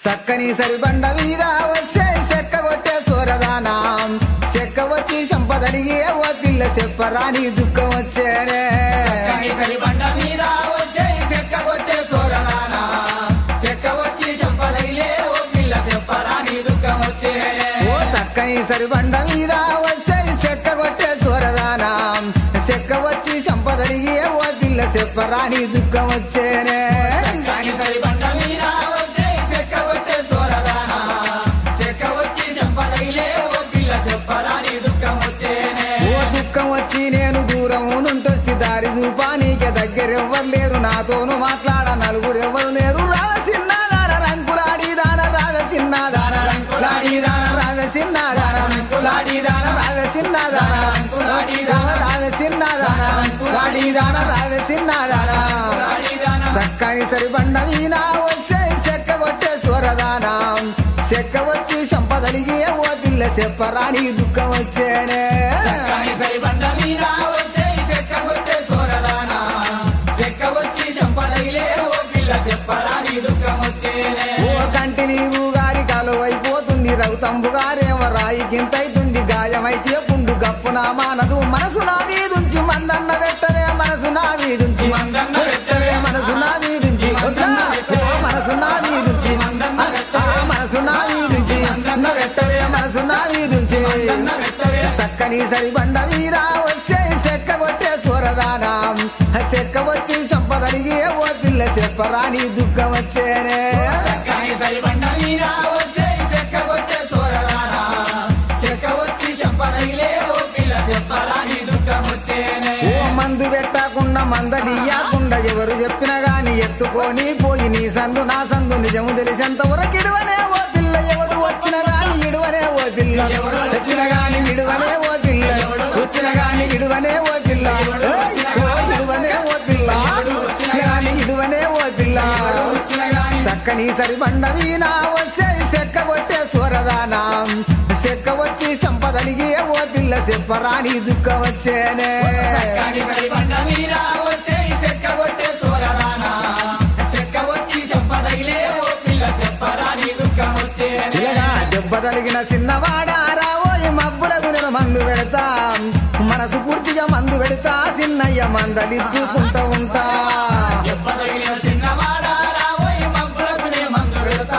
చక్కని సరిబండ మీద వచ్చే చెక్క కొట్టే సూరదానా చెక్క వచ్చి సంపదలిగే ఓ పిల్ల చెప్పరాని దుఃఖం వచ్చేనే కనిసరి బండ మీద వచ్చే చెక్క కొట్టే సోరదానా చెక్క వచ్చి చంపలైలే ఓ పిల్ల చెప్పరాని దుఃఖం వచ్చేలే ఓ చక్కని సరిబండ మీద వచ్చే చెక్క కొట్టే సూరదానా చెక్క వచ్చి సంపదలిగే ఓ పిల్ల చెప్పరాని దుఃఖం వచ్చేనే కనిసరి బండ మీద వచ్చే చెక్క కొట్టే సోరదానా చెక్క వచ్చి చంపలైలే ఓ పిల్ల చెప్పరాని దుఃఖం వచ్చేనే ఓ దుఃఖం వచ్చి నేను దూరం నుంటొస్తే దారి చూపా నీకే దగ్గరెవ్వరు లేరు నాతోను మాట్లాడ నలుగురు ఎవ్వరు లేరు రావ సిన్నదాన రంకులాడి దాన రావ సిన్నదాన రంకులాడి దాన రావ సిన్నదాన రంకులాడి దాన రావ సిన్నదాన రంకులాడి దాన రావ సిన్నదాన రంకులాడి దాన రావ సిన్నదాన సక్కని సరిబండ వీణా వచ్చే చెక్క కొట్టే స్వరదానా చెక్క వచ్చి సంపదలిగి ఓ పిల్ల చెప్పరాని దుఃఖం వచ్చేనే కనిసరి బండ మీద వచ్చే చెక్క కొట్టే సోరదానా చెక్క వచ్చి చంపలైలే ఓ పిల్ల చెప్పరాని దుఃఖం వచ్చేలే ఓ కంటి నీవు గారి కలువైపోతుంది రౌతంబు గారేమో రాయి గింతైతుంది గాయమైతే పుండు గప్పున మానదు మనసు నా వీదుంచి మందన్న పెట్టవే మనసు నా వీదుంచి మందన్న పెట్టవే మనసు నా వీదుంచి మందన్న పెట్టవే ఓ మనసు నా వీదుంచి మందన్న పెట్టవే ఆ మనసు నా వీదుంచి మందన్న పెట్టవే మనసు నా వీదుంచి మందన్న పెట్టవే సక్కని సరిబండ వీరా వచ్చే చెక్క కొట్టే సూరదానా చెక్క వచ్చి చంపదలిగి ఓ పిల్ల చెప్పరాని దుఃఖం వచ్చేనే కనిసరి బండ మీద వచ్చే చెక్క కొట్టే సోరదానా చెక్క వచ్చి చంపలైలే ఓ పిల్ల చెప్పరాని దుఃఖం వచ్చేలే ఓ మందు పెట్టకుండా మందలియ్యకుండా ఎవరు చెప్పినా గాని ఎత్తుకొని పోయి నీ సందు నా సందు నిజము తెలిసేంత వరకు ఇడువనే ఓ పిల్ల ఎవడు వచ్చిన గాని ఇడువనే ఓ పిల్ల వచ్చిన గాని ఇడువనే ఓ పిల్ల వచ్చిన గాని ఇడువనే ఓ పిల్ల ఓయ్, ఓ ఇడువనే ఓ పిల్ల వచ్చిన గాని ఇడువనే ఓ పిల్ల వచ్చిన గాని సక్కని సరిబండ వీణా వచ్చే చెక్క కొట్టే సూరదానా చెక్క వచ్చి చంపదలిగి ఓ పిల్ల చెప్పరాని దుఃఖం వచ్చేనే కనిసరి బండ మీద వచ్చే చెక్క కొట్టే సోరదానా చెక్క వచ్చి చంపలైలే ఓ పిల్ల చెప్పరాని దుఃఖం వచ్చేలే ఇలాగా దెబ్బ తలిగిన చిన్నవాడా రావోయి మబ్బులకు నేను మందు పెడతా మనసు పూర్తిగా మందు పెడతా చిన్నయ్య మందలిచ్చుకుంటూ ఉంటా దెబ్బతగిలిన చిన్నవాడా రావోయి మబ్బులకునే మందు పెడతా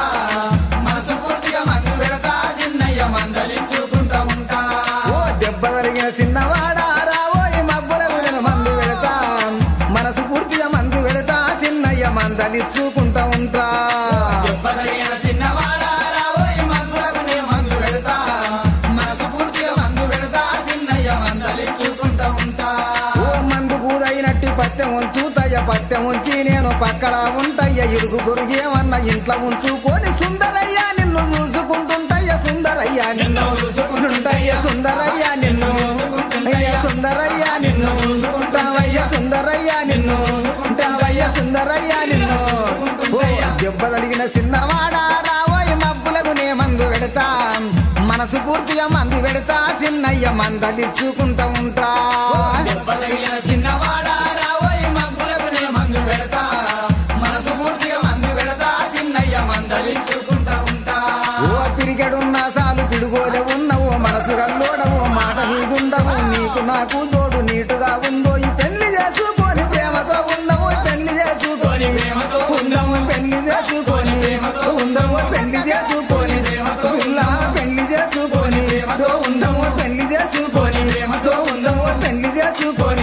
మనసు పూర్తిగా మందు పెడతా చిన్నయ్య మందలించుకుంటా ఉంటా ఓ దెబ్బ తలిగిన చిన్నవాడా రావోయి మబ్బులకు నేను మందు పెడతా మనసు పూర్తిగా మందు పెడతా చిన్నయ్య మందలిచ్చుకుంటూ ఉంటా దెబ్బతగిలిన చిన్నవాడా రావోయి మబ్బులకునే మందు పెడతా మనసు పూర్తిగా మందు పెడతా చిన్నయ్య మందలించుకుంటా ఉంటా ఓ మందు పూదైనట్టి పత్తెం ఉంచుతయ్య పత్తెం ఉంచి నేను పక్కన ఉంటయ్య ఇరుగు పొరుగేమన్న ఇంట్లో ఉంచుకొని సుందరయ్య నిన్ను చూసుకుంటుంటయ్య సుందరయ్య నిన్ను చూసుకుంటుంటయ్య సుందరయ్య నిన్ను అయ్య సుందరయ్య నిన్ను ఉంటావయ్య సుందరయ్య నిన్ను ఉంటావయ్య సుందరయ్య నిన్ను ఓ దెబ్బ తలిగిన చిన్నవాడా రావోయ్ మబ్బులకు నే మందు పెడతా మనసు పూర్తిగా మందు పెడతా చిన్నయ్య మందలిచ్చుకుంటా ఉంటా దెబ్బతగిలిన చిన్నవాడా రావోయి మబ్బులకునే మందు పెడతా మనసు పూర్తిగా మందు పెడతా చిన్నయ్య మందలించుకుంటా ఉంటా ఓ పిరిగడున్న సాలు పిడుగోలే ఉన్నవు మనసు గల్లోడవు మాట మీదుండవు నీకు నాకు జోడు నీటుగా ఉందో ఈ పెళ్లి చేసుకొని ప్రేమతో ఉందవు పెళ్లి చేసుకొని ప్రేమతో ఉందము పెళ్లి చేసుకొని ఉందము పెళ్లి చేసుకొని పిల్ల పెళ్లి చేసుకొని తో ఉందము పెళ్లి చేసుకొని తో ఉందము పెళ్లి చేసుకొని